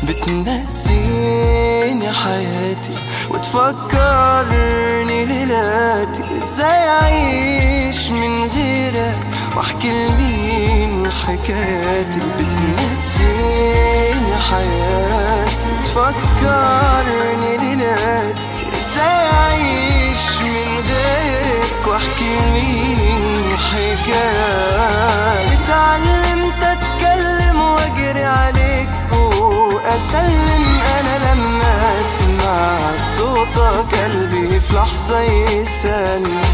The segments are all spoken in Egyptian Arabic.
بتنسيني حياتي وتفكرني ليلاتي ازاي اعيش من غيرك واحكي لمين حكاياتي بتنسيني حياتي وتفكرني ليلاتي ازاي اعيش من غيرك واحكي لمين حكاياتي اتعلمت اتكلم واجري عليك واسلم انا لما اسمع صوتك قلبي في لحظه يسألني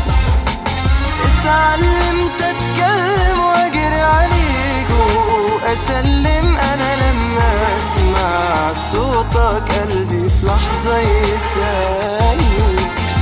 اتعلمت اتكلم واجري عليك واسلم انا لما اسمع صوتك قلبي في لحظه يسألني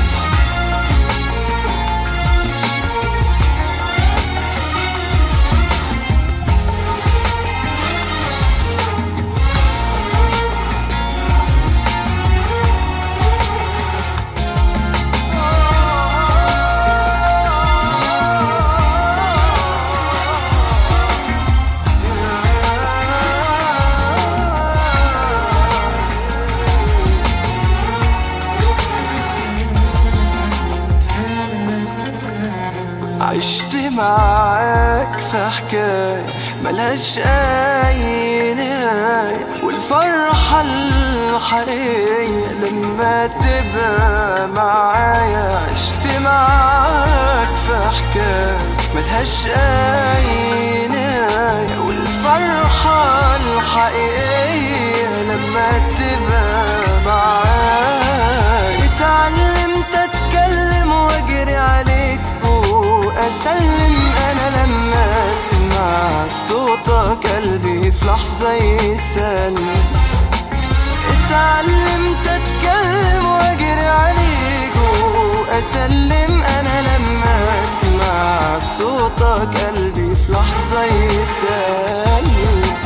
عشت معاك في حكاية ملهاش أي نهاية والفرحة الحقيقية لما تبقى معايا عشت معاك في حكاية ملهاش أي نهاية والفرحة الحقيقية لما تبقى معايا اتعلمت أتكلم وأجري عليك وأسلم أنا لما أسمع صوتك قلبي في لحظة يسألني اتعلمت أتكلم وأجري عليك وأسلم أنا لما أسمع صوتك قلبي في لحظة يسألني